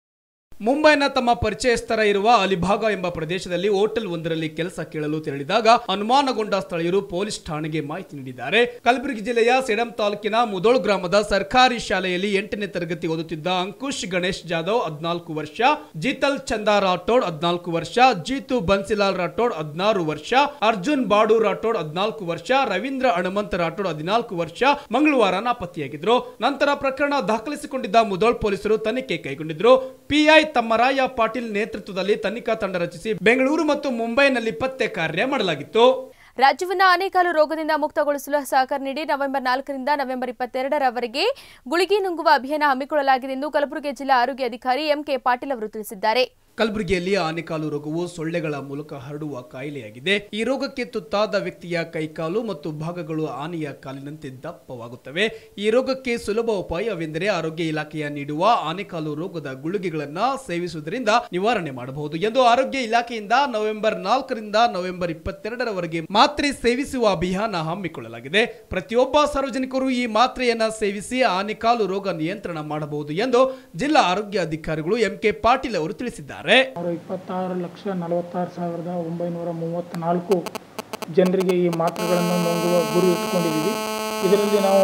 ಮುಂಬೈನ ತಮ್ಮ ಪರಿಚಯಸ್ಥರ ಇರುವ ಅಲಿಭಾಗ ಎಂಬ ಪ್ರದೇಶದಲ್ಲಿ ಹೋಟೆಲ್ ಒಂದರಲ್ಲಿ ಕೆಲಸ ಕೇಳಲು ತೆರಳಿದಾಗ ಅನುಮಾನಗೊಂಡ ಸ್ಥಳೀಯರು ಪೊಲೀಸ್ ಠಾಣೆಗೆ ಮಾಹಿತಿ ನೀಡಿದ್ದಾರೆ ಕಲಬುರಗಿ ಜಿಲ್ಲೆಯ ಸೇಡಂ ತಾಲೂಕಿನ ಮುದೋಳ್ ಗ್ರಾಮದ ಸರ್ಕಾರಿ ಶಾಲೆಯಲ್ಲಿ ಎಂಟನೇ ತರಗತಿ ಓದುತ್ತಿದ್ದ ಅಂಕುಶ್ ಗಣೇಶ್ ಜಾಧವ್ ಹದಿನಾಲ್ಕು ವರ್ಷ ಜೀತಲ್ ಚಂದಾ ರಾಠೋಡ್ ಹದಿನಾಲ್ಕು ವರ್ಷ ಜೀತು ಬನ್ಸಿಲಾಲ್ ರಾಠೋಡ್ ಹದಿನಾರು ವರ್ಷ ಅರ್ಜುನ್ ಬಾಡು ರಾಠೋಡ್ ಹದಿನಾಲ್ಕು ವರ್ಷ ರವೀಂದ್ರ ಹನುಮಂತ ರಾಠೋಡ್ ಹದಿನಾಲ್ಕು ವರ್ಷ ಮಂಗಳವಾರ ನಾಪತ್ತೆಯಾಗಿದ್ರು ನಂತರ ಪ್ರಕರಣ ದಾಖಲಿಸಿಕೊಂಡಿದ್ದ ಮುದೋಳ್ ಪೊಲೀಸರು ತನಿಖೆ ಕೈಗೊಂಡಿದ್ರು ಪಿಐ ತಮ್ಮರಾಯ ಪಾಟೀಲ್ ನೇತೃತ್ವದಲ್ಲಿ ತನಿಖಾ ತಂಡ ರಚಿಸಿ ಬೆಂಗಳೂರು ಮತ್ತು ಮುಂಬೈನಲ್ಲಿ ಪತ್ತೆ ಕಾರ್ಯ ಮಾಡಲಾಗಿತ್ತು ರಾಜ್ಯವನ್ನ ಆನೇಕಾಲು ರೋಗದಿಂದ ಮುಕ್ತಗೊಳಿಸಲು ಸಹಕಾರ ನೀಡಿ ನವೆಂಬರ್ ನಾಲ್ಕರಿಂದ ನವೆಂಬರ್ ಇಪ್ಪತ್ತೆರಡರವರೆಗೆ ಗುಳಿಗೆ ನುಂಗುವ ಅಭಿಯಾನ ಹಮ್ಮಿಕೊಳ್ಳಲಾಗಿದೆ ಎಂದು ಕಲಬುರಗಿ ಜಿಲ್ಲಾ ಆರೋಗ್ಯ ಅಧಿಕಾರಿ ಎಂಕೆ ಪಾಟೀಲ್ ಅವರು ತಿಳಿಸಿದ್ದಾರೆ ಕಲಬುರಗಿಯಲ್ಲಿ ಆನೆಕಾಲು ರೋಗವು ಸೊಳ್ಳೆಗಳ ಮೂಲಕ ಹರಡುವ ಕಾಯಿಲೆಯಾಗಿದೆ ಈ ರೋಗಕ್ಕೆ ತುತ್ತಾದ ವ್ಯಕ್ತಿಯ ಕೈಕಾಲು ಮತ್ತು ಭಾಗಗಳು ಆನೆಯ ಕಾಲಿನಂತೆ ದಪ್ಪವಾಗುತ್ತವೆ ಈ ರೋಗಕ್ಕೆ ಸುಲಭ ಉಪಾಯವೆಂದರೆ ಆರೋಗ್ಯ ಇಲಾಖೆಯ ನೀಡುವ ಆನೆಕಾಲು ರೋಗದ ಗುಳಿಗೆಗಳನ್ನ ಸೇವಿಸುವುದರಿಂದ ನಿವಾರಣೆ ಮಾಡಬಹುದು ಎಂದು ಆರೋಗ್ಯ ಇಲಾಖೆಯಿಂದ ನವೆಂಬರ್ ನಾಲ್ಕರಿಂದ ನವೆಂಬರ್ ಇಪ್ಪತ್ತೆರಡರವರೆಗೆ ಮಾತ್ರೆ ಸೇವಿಸುವ ಅಭಿಯಾನ ಹಮ್ಮಿಕೊಳ್ಳಲಾಗಿದೆ ಪ್ರತಿಯೊಬ್ಬ ಸಾರ್ವಜನಿಕರು ಈ ಮಾತ್ರೆಯನ್ನ ಸೇವಿಸಿ ಆನೆಕಾಲು ರೋಗ ನಿಯಂತ್ರಣ ಮಾಡಬಹುದು ಎಂದು ಜಿಲ್ಲಾ ಆರೋಗ್ಯ ಅಧಿಕಾರಿಗಳು ಎಂಕೆ ಪಾಟೀಲ್ ಅವರು ತಿಳಿಸಿದ್ದಾರೆ ಸಾವಿರ ಇಪ್ಪತ್ತಾರು ಲಕ್ಷ ನಲವತ್ತಾರು ಸಾವಿರದ ಒಂಬೈನೂರ ಮೂವತ್ತ್ನಾಲ್ಕು ಜನರಿಗೆ ಈ ಮಾತ್ರೆಗಳನ್ನು ನುಂಗುವ ಗುರಿ ಇಟ್ಕೊಂಡಿದ್ದೀವಿ ಇದರಲ್ಲಿ ನಾವು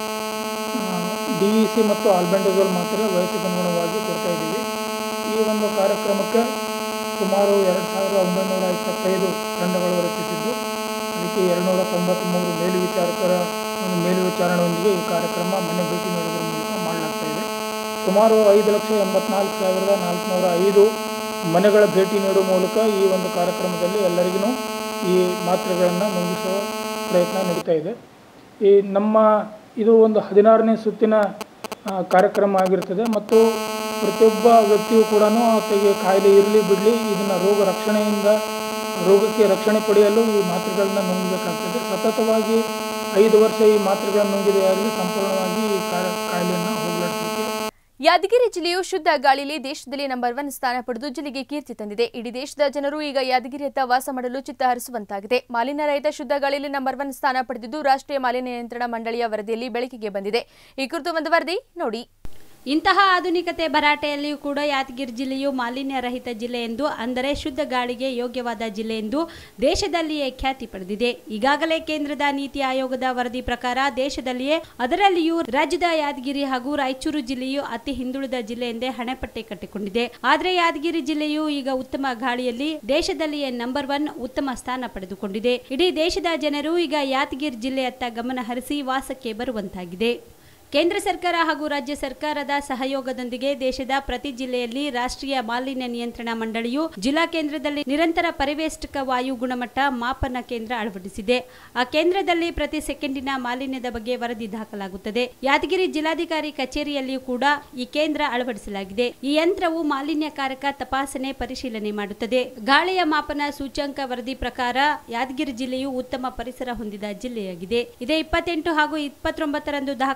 ಡಿ ಇ ಸಿ ಮತ್ತು ಆಲ್ಬೆಂಡಜೋಲ್ ಮಾತ್ರೆ ವಯಸ್ಸಿಗನುಗುಣವಾಗಿ ಕೊಡ್ತಾ ಇದ್ದೀವಿ ಈ ಒಂದು ಕಾರ್ಯಕ್ರಮಕ್ಕೆ ಸುಮಾರು ಎರಡು ಸಾವಿರದ ಒಂಬೈನೂರ ಇಪ್ಪತ್ತೈದು ತಂಡಗಳು ರಚಿಸಿದ್ದು ಅದಕ್ಕೆ ಎರಡುನೂರ ತೊಂಬತ್ತ್ಮೂರು ಮೇಲ್ವಿಚಾರಕರ ಒಂದು ಮೇಲ್ವಿಚಾರಣೆಯೊಂದಿಗೆ ಈ ಕಾರ್ಯಕ್ರಮ ಮನೆ ಭೇಟಿ ನೀಡೋದ್ರ ಮೂಲಕ ಮಾಡಲಾಗ್ತಾ ಇದೆ ಸುಮಾರು ಐದು ಲಕ್ಷ ಎಂಬತ್ನಾಲ್ಕು ಸಾವಿರದ ನಾಲ್ಕುನೂರ ಐದು ಮನೆಗಳ ಭೇಟಿ ನೀಡುವ ಮೂಲಕ ಈ ಒಂದು ಕಾರ್ಯಕ್ರಮದಲ್ಲಿ ಎಲ್ಲರಿಗೂ ಈ ಮಾತ್ರೆಗಳನ್ನು ನುಂಗಿಸುವ ಪ್ರಯತ್ನ ನಡೀತಾ ಇದೆ ಈ ನಮ್ಮ ಇದು ಒಂದು ಹದಿನಾರನೇ ಸುತ್ತಿನ ಆ, ಕಾರ್ಯಕ್ರಮ ಆಗಿರ್ತದೆ ಮತ್ತು ಪ್ರತಿಯೊಬ್ಬ ವ್ಯಕ್ತಿಯು ಕೂಡ ಆತಗೆ ಕಾಯಿಲೆ ಇರಲಿ ಬಿಡಲಿ ಇದನ್ನು ರೋಗ ರಕ್ಷಣೆಯಿಂದ ರೋಗಕ್ಕೆ ರಕ್ಷಣೆ ಪಡೆಯಲು ಈ ಮಾತ್ರೆಗಳನ್ನ ನುಂಗಬೇಕಾಗ್ತದೆ ಸತತವಾಗಿ ಐದು ವರ್ಷ ಈ ಮಾತ್ರೆಗಳನ್ನು ನುಂಗಿದೆಯಾಗಲಿ ಸಂಪೂರ್ಣವಾಗಿ ಈ ಕಾ- ಕಾಯಿಲೆಯನ್ನು ಹೋಗಲಾಡಿಸಲಿಕ್ಕೆ ಯಾದಗಿರಿ ಜಿಲ್ಲೆಯು ಶುದ್ಧ ಗಾಳಿಯಲ್ಲಿ ದೇಶದಲ್ಲಿ ನಂಬರ್ ಒನ್ ಸ್ಥಾನ ಪಡೆದು ಜಿಲ್ಲೆಗೆ ಕೀರ್ತಿ ತಂದಿದೆ ಇಡೀ ದೇಶದ ಜನರು ಈಗ ಯಾದಗಿರಿಯತ್ತ ವಾಸ ಮಾಡಲು ಚಿತ್ತ ಹರಿಸುವಂತಾಗಿದೆ ಮಾಲಿನ್ಯ ರಹಿತ ಶುದ್ಧ ಗಾಳಿಯಲ್ಲಿ ನಂಬರ್ ಒನ್ ಸ್ಥಾನ ಪಡೆದಿದ್ದು ರಾಷ್ಟ್ರೀಯ ಮಾಲಿನ್ಯ ನಿಯಂತ್ರಣ ಮಂಡಳಿಯ ವರದಿಯಲ್ಲಿ ಬೆಳಕಿಗೆ ಬಂದಿದೆ ಈ ಕುರಿತು ಒಂದು ವರದಿ ನೋಡಿ ಇಂತಹ ಆಧುನಿಕತೆ ಭರಾಟೆಯಲ್ಲಿಯೂ ಕೂಡ ಯಾದಗಿರಿ ಜಿಲ್ಲೆಯು ಮಾಲಿನ್ಯ ರಹಿತ ಜಿಲ್ಲೆ ಎಂದು ಅಂದರೆ ಶುದ್ಧ ಗಾಳಿಗೆ ಯೋಗ್ಯವಾದ ಜಿಲ್ಲೆ ಎಂದು ದೇಶದಲ್ಲಿಯೇ ಖ್ಯಾತಿ ಪಡೆದಿದೆ ಈಗಾಗಲೇ ಕೇಂದ್ರದ ನೀತಿ ಆಯೋಗದ ವರದಿ ಪ್ರಕಾರ ದೇಶದಲ್ಲಿಯೇ ಅದರಲ್ಲಿಯೂ ರಾಜ್ಯದ ಯಾದಗಿರಿ ಹಾಗೂ ರಾಯಚೂರು ಜಿಲ್ಲೆಯು ಅತಿ ಹಿಂದುಳಿದ ಜಿಲ್ಲೆ ಎಂದೇ ಹಣೆಪಟ್ಟಿ ಕಟ್ಟಿಕೊಂಡಿದೆ ಆದರೆ ಯಾದಗಿರಿ ಜಿಲ್ಲೆಯು ಈಗ ಉತ್ತಮ ಗಾಳಿಯಲ್ಲಿ ದೇಶದಲ್ಲಿಯೇ ನಂಬರ್ ಒನ್ ಉತ್ತಮ ಸ್ಥಾನ ಪಡೆದುಕೊಂಡಿದೆ ಇಡೀ ದೇಶದ ಜನರು ಈಗ ಯಾದಗಿರಿ ಜಿಲ್ಲೆಯತ್ತ ಗಮನ ಹರಿಸಿ ವಾಸಕ್ಕೆ ಬರುವಂತಾಗಿದೆ ಕೇಂದ್ರ ಸರ್ಕಾರ ಹಾಗೂ ರಾಜ್ಯ ಸರ್ಕಾರದ ಸಹಯೋಗದೊಂದಿಗೆ ದೇಶದ ಪ್ರತಿ ಜಿಲ್ಲೆಯಲ್ಲಿ ರಾಷ್ಟ್ರೀಯ ಮಾಲಿನ್ಯ ನಿಯಂತ್ರಣ ಮಂಡಳಿಯು ಜಿಲ್ಲಾ ಕೇಂದ್ರದಲ್ಲಿ ನಿರಂತರ ಪರಿವೇಷ್ಟಕ ವಾಯು ಗುಣಮಟ್ಟ ಮಾಪನ ಕೇಂದ್ರ ಅಳವಡಿಸಿದೆ ಆ ಕೇಂದ್ರದಲ್ಲಿ ಪ್ರತಿ ಸೆಕೆಂಡಿನ ಮಾಲಿನ್ಯದ ಬಗ್ಗೆ ವರದಿ ದಾಖಲಾಗುತ್ತದೆ ಯಾದಗಿರಿ ಜಿಲ್ಲಾಧಿಕಾರಿ ಕಚೇರಿಯಲ್ಲಿಯೂ ಕೂಡ ಈ ಕೇಂದ್ರ ಅಳವಡಿಸಲಾಗಿದೆ ಈ ಯಂತ್ರವು ಮಾಲಿನ್ಯಕಾರಕ ತಪಾಸಣೆ ಪರಿಶೀಲನೆ ಮಾಡುತ್ತದೆ ಗಾಳಿಯ ಮಾಪನ ಸೂಚ್ಯಂಕ ವರದಿ ಪ್ರಕಾರ ಯಾದಗಿರಿ ಜಿಲ್ಲೆಯು ಉತ್ತಮ ಪರಿಸರ ಹೊಂದಿದ ಜಿಲ್ಲೆಯಾಗಿದೆ ಇದೇ ಇಪ್ಪತ್ತೆಂಟು ಹಾಗೂ ಇಪ್ಪತ್ತೊಂಬತ್ತರಂದು ದಾಖಲೆಯಾದ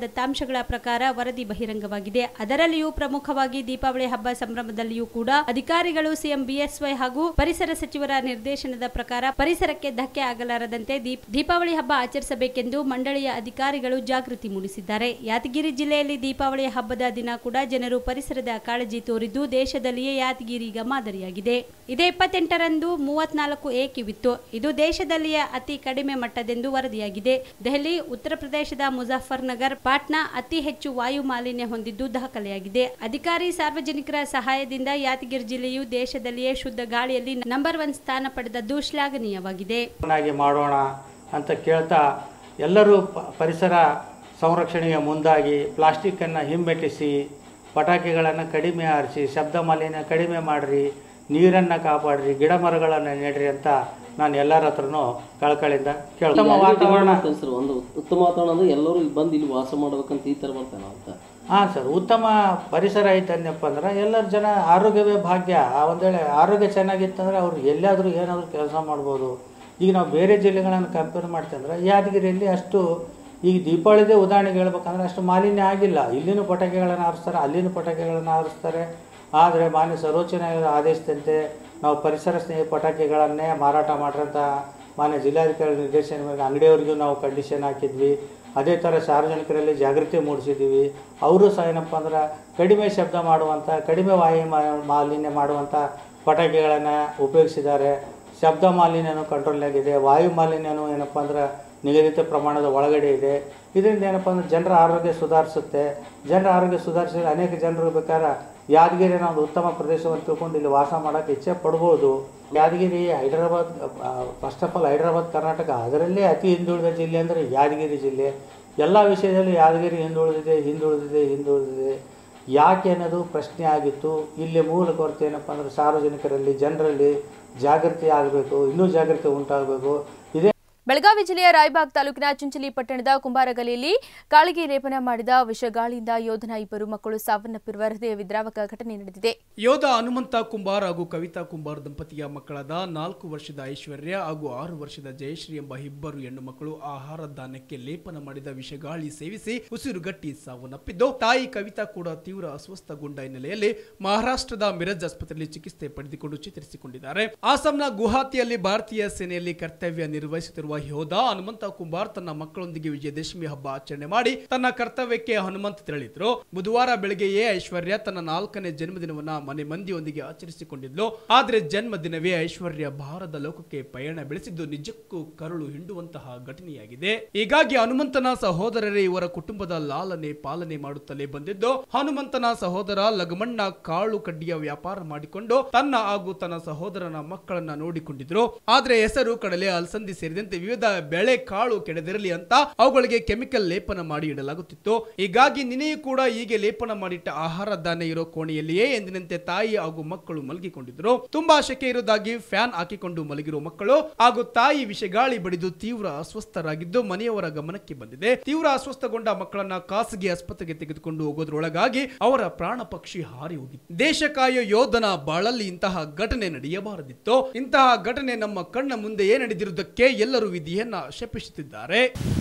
ದತ್ತಾಂಶಗಳ ಪ್ರಕಾರ ವರದಿ ಬಹಿರಂಗವಾಗಿದೆ ಅದರಲ್ಲಿಯೂ ಪ್ರಮುಖವಾಗಿ ದೀಪಾವಳಿ ಹಬ್ಬ ಸಂಭ್ರಮದಲ್ಲಿಯೂ ಕೂಡ ಅಧಿಕಾರಿಗಳು ಸಿಎಂ ಬಿಎಸ್ವೈ ಹಾಗೂ ಪರಿಸರ ಸಚಿವರ ನಿರ್ದೇಶನದ ಪ್ರಕಾರ ಪರಿಸರಕ್ಕೆ ಧಕ್ಕೆ ಆಗಲಾರದಂತೆ ದೀಪ್ ದೀಪಾವಳಿ ಹಬ್ಬ ಆಚರಿಸಬೇಕೆಂದು ಮಂಡಳಿಯ ಅಧಿಕಾರಿಗಳು ಜಾಗೃತಿ ಮೂಡಿಸಿದ್ದಾರೆ ಯಾದಗಿರಿ ಜಿಲ್ಲೆಯಲ್ಲಿ ದೀಪಾವಳಿ ಹಬ್ಬದ ದಿನ ಕೂಡ ಜನರು ಪರಿಸರದ ಕಾಳಜಿ ತೋರಿದ್ದು ದೇಶದಲ್ಲಿಯೇ ಯಾದಗಿರಿ ಈಗ ಮಾದರಿಯಾಗಿದೆ ಇದೇ ಇಪ್ಪತ್ತೆಂಟರಂದು ಮೂವತ್ನಾಲ್ಕು ಎ ಕಿವಿತ್ತು ಇದು ದೇಶದಲ್ಲಿಯೇ ಅತಿ ಕಡಿಮೆ ಮಟ್ಟದೆಂದು ವರದಿಯಾಗಿದೆ ದೆಹಲಿ ಉತ್ತರ ಪ್ರದೇಶದ ಮುಜಾಫರ್ನಗರ್ ಪಾಟ್ನಾ ಅತಿ ಹೆಚ್ಚು ವಾಯು ಮಾಲಿನ್ಯ ಹೊಂದಿದ್ದು ದಾಖಲೆಯಾಗಿದೆ ಅಧಿಕಾರಿ ಸಾರ್ವಜನಿಕರ ಸಹಾಯದಿಂದ ಯಾದಗಿರಿ ಜಿಲ್ಲೆಯು ದೇಶದಲ್ಲಿಯೇ ಶುದ್ಧ ಗಾಳಿಯಲ್ಲಿ ನಂಬರ್ ಒನ್ ಸ್ಥಾನ ಪಡೆದದ್ದು ಶ್ಲಾಘನೀಯವಾಗಿದೆ ಆಗಿ ಮಾಡೋಣ ಅಂತ ಕೇಳ್ತಾ ಎಲ್ಲರೂ ಪ- ಪರಿಸರ ಸಂರಕ್ಷಣೆಗೆ ಮುಂದಾಗಿ ಪ್ಲಾಸ್ಟಿಕ್ಕನ್ನು ಹಿಂಬೆಟ್ಟಿಸಿ ಪಟಾಕಿಗಳನ್ನು ಕಡಿಮೆ ಆರಿಸಿ ಶಬ್ದ ಮಾಲಿನ್ಯ ಕಡಿಮೆ ಮಾಡಿರಿ ನೀರನ್ನು ಕಾಪಾಡ್ರಿ ಗಿಡ ಮರಗಳನ್ನು ನೆಡ್ರಿ ಅಂತ ನಾನು ಎಲ್ಲರ ಹತ್ರನೂ ಕಳ್ಕಳಿಂದ ಕೇಳ್ತಾ ಉತ್ತಮ ವಾತಾವರಣ ಸರ್ ಒಂದು ಉತ್ತಮ ವಾತಾವರಣ ಅಂದ್ರೆ ಎಲ್ಲರೂ ಇಲ್ಲಿ ಬಂದು ಇಲ್ಲಿ ವಾಸ ಮಾಡ್ಬೇಕಂತ ಈ ಥರ ಬರ್ತಾನೆ ಅಂತ ಹಾಂ ಸರ್ ಉತ್ತಮ ಪರಿಸರ ಐತಂದಪ್ಪ ಅಂದ್ರೆ ಎಲ್ಲರ ಜನ ಆರೋಗ್ಯವೇ ಭಾಗ್ಯ ಆ ಒಂದು ವೇಳೆ ಆರೋಗ್ಯ ಚೆನ್ನಾಗಿತ್ತಂದ್ರೆ ಅವ್ರು ಎಲ್ಲಾದರೂ ಏನಾದರೂ ಕೆಲಸ ಮಾಡ್ಬೋದು ಈಗ ನಾವು ಬೇರೆ ಜಿಲ್ಲೆಗಳನ್ನು ಕಂಪೇರ್ ಮಾಡ್ತಂದ್ರೆ ಯಾದಗಿರಿಯಲ್ಲಿ ಅಷ್ಟು ಈಗ ದೀಪಾವಳಿದೇ ಉದಾಹರಣೆಗೆ ಹೇಳ್ಬೇಕಂದ್ರೆ ಅಷ್ಟು ಮಾಲಿನ್ಯ ಆಗಿಲ್ಲ ಇಲ್ಲಿನೂ ಪಟಾಕಿಗಳನ್ನು ಹಾರಿಸ್ತಾರೆ ಅಲ್ಲಿನೂ ಪಟಾಕಿಗಳನ್ನು ಹಾರಿಸ್ತಾರೆ ಆದರೆ ಮಾನ್ಯ ಸರ್ವೋಚ್ಚ ನ್ಯಾಯಾಲಯದ ಆದೇಶದಂತೆ ನಾವು ಪರಿಸರ ಸ್ನೇಹಿ ಪಟಾಕಿಗಳನ್ನೇ ಮಾರಾಟ ಮಾಡ್ರಂತ ಮಾನ್ಯ ಜಿಲ್ಲಾಧಿಕಾರಿ ನಿರ್ದೇಶನ ಮೇಲೆ ಅಂಗಡಿಯವರಿಗೂ ನಾವು ಕಂಡೀಷನ್ ಹಾಕಿದ್ವಿ ಅದೇ ಥರ ಸಾರ್ವಜನಿಕರಲ್ಲಿ ಜಾಗೃತಿ ಮೂಡಿಸಿದ್ದೀವಿ ಅವರು ಸಹ ಏನಪ್ಪ ಅಂದ್ರೆ ಕಡಿಮೆ ಶಬ್ದ ಮಾಡುವಂಥ ಕಡಿಮೆ ವಾಯು ಮಾ- ಮಾಲಿನ್ಯ ಮಾಡುವಂಥ ಪಟಾಕಿಗಳನ್ನು ಉಪಯೋಗಿಸಿದ್ದಾರೆ ಶಬ್ದ ಮಾಲಿನ್ಯನೂ ಕಂಟ್ರೋಲ್ನಾಗಿದೆ ವಾಯು ಮಾಲಿನ್ಯನೂ ಏನಪ್ಪ ಅಂದ್ರೆ ನಿಗದಿತ ಪ್ರಮಾಣದ ಒಳಗಡೆ ಇದೆ ಇದರಿಂದ ಏನಪ್ಪ ಅಂದ್ರೆ ಜನರ ಆರೋಗ್ಯ ಸುಧಾರಿಸುತ್ತೆ ಜನರ ಆರೋಗ್ಯ ಸುಧಾರಿಸಿದ್ರೆ ಅನೇಕ ಜನರು ಬೇಕಾದ್ರೆ ಯಾದಗಿರಿನ ಒಂದು ಉತ್ತಮ ಪ್ರದೇಶವನ್ನು ತಿಳ್ಕೊಂಡು ಇಲ್ಲಿ ವಾಸ ಮಾಡೋಕ್ಕೆ ಇಚ್ಛೆ ಪಡ್ಬೋದು Yadagiri Hyderabad first of all Hyderabad Karnataka ಅದರಲ್ಲೇ ಅತಿ ಹಿಂದುಳಿದ ಜಿಲ್ಲೆ ಅಂದರೆ ಯಾದಗಿರಿ ಜಿಲ್ಲೆ ಎಲ್ಲ ವಿಷಯದಲ್ಲಿ ಯಾದಗಿರಿ ಹಿಂದುಳಿದಿದೆ ಹಿಂದುಳಿದಿದೆ ಹಿಂದುಳಿದಿದೆ ಯಾಕೆ ಅನ್ನೋದು ಪ್ರಶ್ನೆ ಆಗಿತ್ತು ಇಲ್ಲಿ ಮೂಲ ಕೊರತೆ ಏನಪ್ಪ ಅಂದರೆ ಸಾರ್ವಜನಿಕರಲ್ಲಿ ಜನರಲ್ಲಿ ಜಾಗೃತಿ ಆಗಬೇಕು ಇನ್ನೂ ಜಾಗೃತಿ ಉಂಟಾಗಬೇಕು ಇದೇ ಬೆಳಗಾವಿ ಜಿಲ್ಲೆಯ ರಾಯಬಾಗ್ ತಾಲೂಕಿನ ಚುಂಚಲಿ ಪಟ್ಟಣದ ಕುಂಬಾರಗಲಿಯಲ್ಲಿ ಕಾಳಿಗೆ ಲೇಪನ ಮಾಡಿದ ವಿಷಗಾಳಿಯಿಂದ ಯೋಧನ ಇಬ್ಬರು ಮಕ್ಕಳು ಸಾವನ್ನಪ್ಪಿರುವ ಹೃದಯ ವಿದ್ರಾವಕ ಘಟನೆ ನಡೆದಿದೆ ಯೋಧ ಹನುಮಂತ ಕುಂಬಾರ್ ಹಾಗೂ ಕವಿತಾ ಕುಂಬಾರ್ ದಂಪತಿಯ ಮಕ್ಕಳಾದ ನಾಲ್ಕು ವರ್ಷದ ಐಶ್ವರ್ಯ ಹಾಗೂ ಆರು ವರ್ಷದ ಜಯಶ್ರೀ ಎಂಬ ಇಬ್ಬರು ಹೆಣ್ಣು ಮಕ್ಕಳು ಆಹಾರ ಧಾನ್ಯಕ್ಕೆ ಲೇಪನ ಮಾಡಿದ ವಿಷಗಾಳಿ ಸೇವಿಸಿ ಉಸಿರುಗಟ್ಟಿ ಸಾವನ್ನಪ್ಪಿದ್ದು ತಾಯಿ ಕವಿತಾ ಕೂಡ ತೀವ್ರ ಅಸ್ವಸ್ಥಗೊಂಡ ಹಿನ್ನೆಲೆಯಲ್ಲಿ ಮಹಾರಾಷ್ಟ್ರದ ಮಿರಜ್ ಆಸ್ಪತ್ರೆಯಲ್ಲಿ ಚಿಕಿತ್ಸೆ ಪಡೆದುಕೊಂಡು ಚೇತರಿಸಿಕೊಂಡಿದ್ದಾರೆ ಅಸ್ಸಾಂನ ಗುವಾಹತಿಯಲ್ಲಿ ಭಾರತೀಯ ಸೇನೆಯಲ್ಲಿ ಕರ್ತವ್ಯ ನಿರ್ವಹಿಸುತ್ತಿರುವ ಯೋಧ ಹನುಮಂತ ಕುಂಬಾರ್ ತನ್ನ ಮಕ್ಕಳೊಂದಿಗೆ ವಿಜಯದಶಮಿ ಹಬ್ಬ ಆಚರಣೆ ಮಾಡಿ ತನ್ನ ಕರ್ತವ್ಯಕ್ಕೆ ಹನುಮಂತ ತೆರಳಿದ್ರು ಬುಧವಾರ ಬೆಳಗ್ಗೆಯೇ ಐಶ್ವರ್ಯ ತನ್ನ ನಾಲ್ಕನೇ ಜನ್ಮದಿನವನ್ನ ಮನೆ ಮಂದಿಯೊಂದಿಗೆ ಆಚರಿಸಿಕೊಂಡಿದ್ಲು ಆದ್ರೆ ಜನ್ಮದಿನವೇ ಐಶ್ವರ್ಯ ಭಾರದ ಲೋಕಕ್ಕೆ ಪಯಣ ಬೆಳೆಸಿದ್ದು ನಿಜಕ್ಕೂ ಕರುಳು ಹಿಂಡುವಂತಹ ಘಟನೆಯಾಗಿದೆ ಹೀಗಾಗಿ ಹನುಮಂತನ ಸಹೋದರರೇ ಇವರ ಕುಟುಂಬದ ಲಾಲನೆ ಪಾಲನೆ ಮಾಡುತ್ತಲೇ ಬಂದಿದ್ದು ಹನುಮಂತನ ಸಹೋದರ ಲಗಮಣ್ಣ ಕಾಳು ಕಡ್ಡಿಯ ವ್ಯಾಪಾರ ಮಾಡಿಕೊಂಡು ತನ್ನ ಹಾಗೂ ತನ್ನ ಸಹೋದರನ ಮಕ್ಕಳನ್ನ ನೋಡಿಕೊಂಡಿದ್ರು ಆದ್ರೆ ಹೆಸರು ಕಡಲೆ ಅಲಸಂದಿ ಸೇರಿದಂತೆ ವಿವಿಧ ಬೆಳೆ ಕಾಳು ಕೆಡದಿರಲಿ ಅಂತ ಅವುಗಳಿಗೆ ಕೆಮಿಕಲ್ ಲೇಪನ ಮಾಡಿ ಇಡಲಾಗುತ್ತಿತ್ತು ಹೀಗಾಗಿ ನಿನೆಯೂ ಕೂಡ ಹೀಗೆ ಲೇಪನ ಮಾಡಿಟ್ಟ ಆಹಾರ ಧಾನ್ಯ ಇರೋ ಕೋಣೆಯಲ್ಲಿಯೇ ಎಂದಿನಂತೆ ತಾಯಿ ಹಾಗೂ ಮಕ್ಕಳು ಮಲಗಿಕೊಂಡಿದ್ರು ತುಂಬಾ ಶೆಕೆ ಇರುವುದಾಗಿ ಫ್ಯಾನ್ ಹಾಕಿಕೊಂಡು ಮಲಗಿರುವ ಮಕ್ಕಳು ಹಾಗೂ ತಾಯಿ ವಿಷಗಾಳಿ ಬಡಿದು ತೀವ್ರ ಅಸ್ವಸ್ಥರಾಗಿದ್ದು ಮನೆಯವರ ಗಮನಕ್ಕೆ ಬಂದಿದೆ ತೀವ್ರ ಅಸ್ವಸ್ಥಗೊಂಡ ಮಕ್ಕಳನ್ನ ಖಾಸಗಿ ಆಸ್ಪತ್ರೆಗೆ ತೆಗೆದುಕೊಂಡು ಹೋಗೋದ್ರೊಳಗಾಗಿ ಅವರ ಪ್ರಾಣ ಪಕ್ಷಿ ಹಾರಿ ಹೋಗಿತ್ತು ದೇಶ ಕಾಯೋ ಯೋಧನ ಬಾಳಲ್ಲಿ ಇಂತಹ ಘಟನೆ ನಡೆಯಬಾರದಿತ್ತು ಇಂತಹ ಘಟನೆ ನಮ್ಮ ಕಣ್ಣ ಮುಂದೆಯೇ ನಡೆದಿರುವುದಕ್ಕೆ ಎಲ್ಲರೂ ವಿಧಿಯನ್ನ ಶಪಿಸುತ್ತಿದ್ದಾರೆ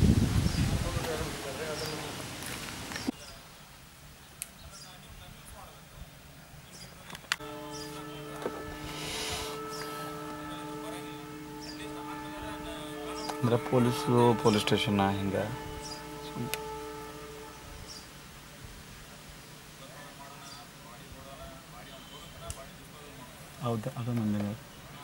ಅಂದ್ರೆ ಪೊಲೀಸರು ಪೊಲೀಸ್ ಸ್ಟೇಷನ್ ಹಿಂಗೆ ಹೌದು ಅದು ನಂದಿನಿ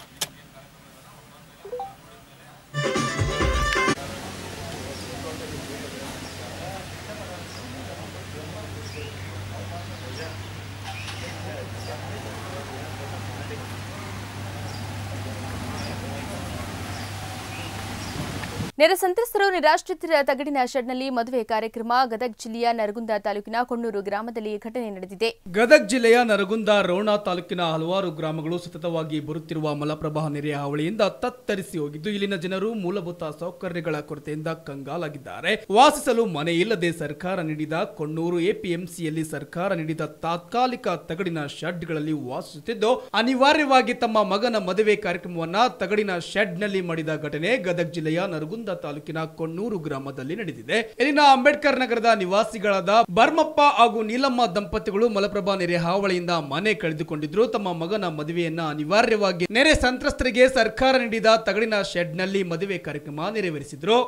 ನೆರೆ ಸಂತ್ರಸ್ತರು ನಿರಾಶ್ರಿತರ ತಗಡಿನ ಶೆಡ್ನಲ್ಲಿ ಮದುವೆ ಕಾರ್ಯಕ್ರಮ ಗದಗ ಜಿಲ್ಲೆಯ ನರಗುಂದ ತಾಲೂಕಿನ ಕೊಣ್ಣೂರು ಗ್ರಾಮದಲ್ಲಿ ಈ ಘಟನೆ ನಡೆದಿದೆ ಗದಗ ಜಿಲ್ಲೆಯ ನರಗುಂದ ರೋಣ ತಾಲೂಕಿನ ಹಲವಾರು ಗ್ರಾಮಗಳು ಸತತವಾಗಿ ಬರುತ್ತಿರುವ ಮಲಪ್ರಭಾ ನೆರೆಯ ಹಾವಳಿಯಿಂದ ತತ್ತರಿಸಿ ಹೋಗಿದ್ದು ಇಲ್ಲಿನ ಜನರು ಮೂಲಭೂತ ಸೌಕರ್ಯಗಳ ಕೊರತೆಯಿಂದ ಕಂಗಾಲಾಗಿದ್ದಾರೆ ವಾಸಿಸಲು ಮನೆ ಇಲ್ಲದೆ ಸರ್ಕಾರ ನೀಡಿದ ಕೊಣ್ಣೂರು ಎಪಿಎಂಸಿಯಲ್ಲಿ ಸರ್ಕಾರ ನೀಡಿದ ತಾತ್ಕಾಲಿಕ ತಗಡಿನ ಶೆಡ್ಗಳಲ್ಲಿ ವಾಸಿಸುತ್ತಿದ್ದು ಅನಿವಾರ್ಯವಾಗಿ ತಮ್ಮ ಮಗನ ಮದುವೆ ಕಾರ್ಯಕ್ರಮವನ್ನ ತಗಡಿನ ಶೆಡ್ನಲ್ಲಿ ಮಾಡಿದ ಘಟನೆ ಗದಗ ಜಿಲ್ಲೆಯ ನರಗುಂದ ರಾಜಮಠದ ತಾಲೂಕಿನ ಕೊಣ್ಣೂರು ಗ್ರಾಮದಲ್ಲಿ ನಡೆದಿದೆ ಇಲ್ಲಿನ ಅಂಬೇಡ್ಕರ್ ನಗರದ ನಿವಾಸಿಗಳಾದ ಬರ್ಮಪ್ಪ ಹಾಗೂ ನೀಲಮ್ಮ ದಂಪತಿಗಳು ಮಲಪ್ರಭಾ ನೆರೆ ಹಾವಳಿಯಿಂದ ಮನೆ ಕಳೆದುಕೊಂಡಿದ್ರು ತಮ್ಮ ಮಗನ ಮದುವೆಯನ್ನ ಅನಿವಾರ್ಯವಾಗಿ ನೆರೆ ಸಂತ್ರಸ್ತರಿಗೆ ಸರ್ಕಾರ ನೀಡಿದ ತಗಡಿನ ಶೆಡ್ನಲ್ಲಿ ಮದುವೆ ಕಾರ್ಯಕ್ರಮ ನೆರವೇರಿಸಿದ್ರು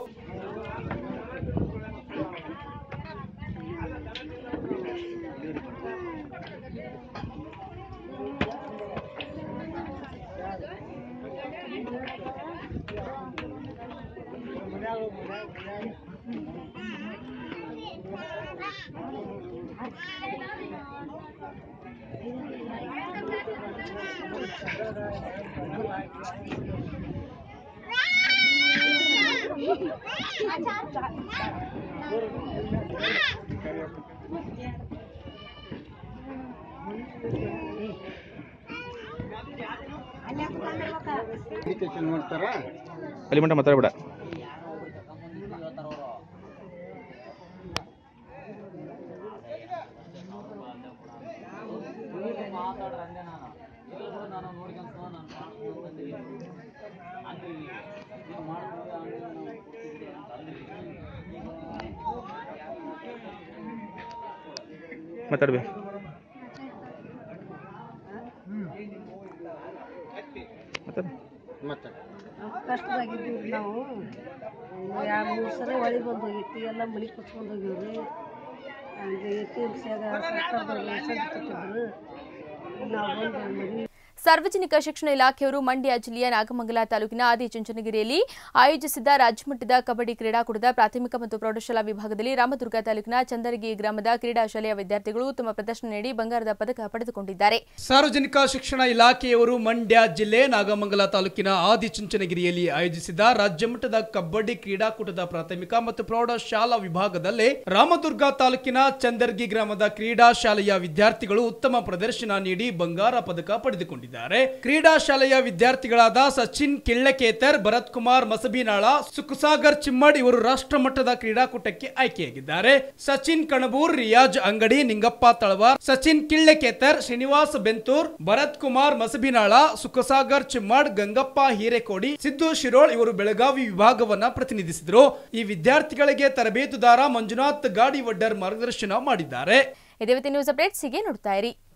ಅಲ್ಲಿ ಮಟ್ಟ ಮಾತಾಡ್ಬೇಡ ಮಾತಾಡ್ಬೇ ಮಾತಾಡ ಕಷ್ಟದಾಗಿದ್ದೀವಿ ನಾವು ಎರಡು ಮೂರು ಸಲ ಹೊಳಿ ಬಂದು ಹೋಗೈತಿ ಎಲ್ಲ ಮನೆ ಕುಚ್ಕೊಂಡು ಹೋಗ್ಯವ್ರಿ ಹಂಗೆ ಎತ್ತಿ ವಿಷಯದಾಗ ಸರ್ಕಾರದವ್ರು ಸಜ್ಜು ಕೊಟ್ಟಿದ್ರು ನಾವು ಬಂದು ಮದುವೆ ಸಾರ್ವಜನಿಕ ಶಿಕ್ಷಣ ಇಲಾಖೆಯವರು ಮಂಡ್ಯ ಜಿಲ್ಲೆಯ ನಾಗಮಂಗಲ ತಾಲೂಕಿನ ಆದಿಚುಂಚನಗಿರಿಯಲ್ಲಿ ಆಯೋಜಿಸಿದ್ದ ರಾಜ್ಯಮಟ್ಟದ ಕಬಡ್ಡಿ ಕ್ರೀಡಾಕೂಟದ ಪ್ರಾಥಮಿಕ ಮತ್ತು ಪ್ರೌಢಶಾಲಾ ವಿಭಾಗದಲ್ಲಿ ರಾಮದುರ್ಗ ತಾಲೂಕಿನ ಚಂದರಗಿ ಗ್ರಾಮದ ಕ್ರೀಡಾ ಶಾಲೆಯ ವಿದ್ಯಾರ್ಥಿಗಳು ಉತ್ತಮ ಪ್ರದರ್ಶನ ನೀಡಿ ಬಂಗಾರದ ಪದಕ ಪಡೆದುಕೊಂಡಿದ್ದಾರೆ ಸಾರ್ವಜನಿಕ ಶಿಕ್ಷಣ ಇಲಾಖೆಯವರು ಮಂಡ್ಯ ಜಿಲ್ಲೆ ನಾಗಮಂಗಲ ತಾಲೂಕಿನ ಆದಿಚುಂಚನಗಿರಿಯಲ್ಲಿ ಆಯೋಜಿಸಿದ ರಾಜ್ಯಮಟ್ಟದ ಕಬಡ್ಡಿ ಕ್ರೀಡಾಕೂಟದ ಪ್ರಾಥಮಿಕ ಮತ್ತು ಪ್ರೌಢಶಾಲಾ ವಿಭಾಗದಲ್ಲಿ ರಾಮದುರ್ಗ ತಾಲೂಕಿನ ಚಂದರ್ಗಿ ಗ್ರಾಮದ ಕ್ರೀಡಾ ಶಾಲೆಯ ವಿದ್ಯಾರ್ಥಿಗಳು ಉತ್ತಮ ಪ್ರದರ್ಶನ ನೀಡಿ ಬಂಗಾರ ಪದಕ ಪಡೆದುಕೊಂಡಿದ್ದಾರೆ ಕ್ರೀಡಾ ಶಾಲೆಯ ವಿದ್ಯಾರ್ಥಿಗಳಾದ ಸಚಿನ್ ಕಿಳ್ಳೆಕೇತರ್ ಭರತ್ ಕುಮಾರ್ ಮಸಬಿನಾಳ ಸುಖಸಾಗರ್ ಚಿಮ್ಮಡ್ ಇವರು ರಾಷ್ಟ್ರ ಮಟ್ಟದ ಕ್ರೀಡಾಕೂಟಕ್ಕೆ ಆಯ್ಕೆಯಾಗಿದ್ದಾರೆ ಸಚಿನ್ ಕಣಬೂರ್ ರಿಯಾಜ್ ಅಂಗಡಿ ನಿಂಗಪ್ಪ ತಳವಾರ್ ಸಚಿನ್ ಕಿಳ್ಳೆಕೇತರ್ ಶ್ರೀನಿವಾಸ್ ಬೆಂತೂರ್ ಭರತ್ ಕುಮಾರ್ ಮಸಬಿನಾಳ ಸುಖಸಾಗರ್ ಚಿಮ್ಮಡ್ ಗಂಗಪ್ಪ ಹೀರೆಕೋಡಿ ಸಿದ್ದು ಶಿರೋಳ್ ಇವರು ಬೆಳಗಾವಿ ವಿಭಾಗವನ್ನ ಪ್ರತಿನಿಧಿಸಿದರು ಈ ವಿದ್ಯಾರ್ಥಿಗಳಿಗೆ ತರಬೇತುದಾರ ಮಂಜುನಾಥ್ ಗಾಡಿ ವಡ್ಡರ್ ಮಾರ್ಗದರ್ಶನ ಮಾಡಿದ್ದಾರೆ ಇದೇ ನ್ಯೂಸ್ ಅಪ್ಡೇಟ್ಸ್ ಹೀಗೆ ನೋಡ್ತಾ ಇರಿ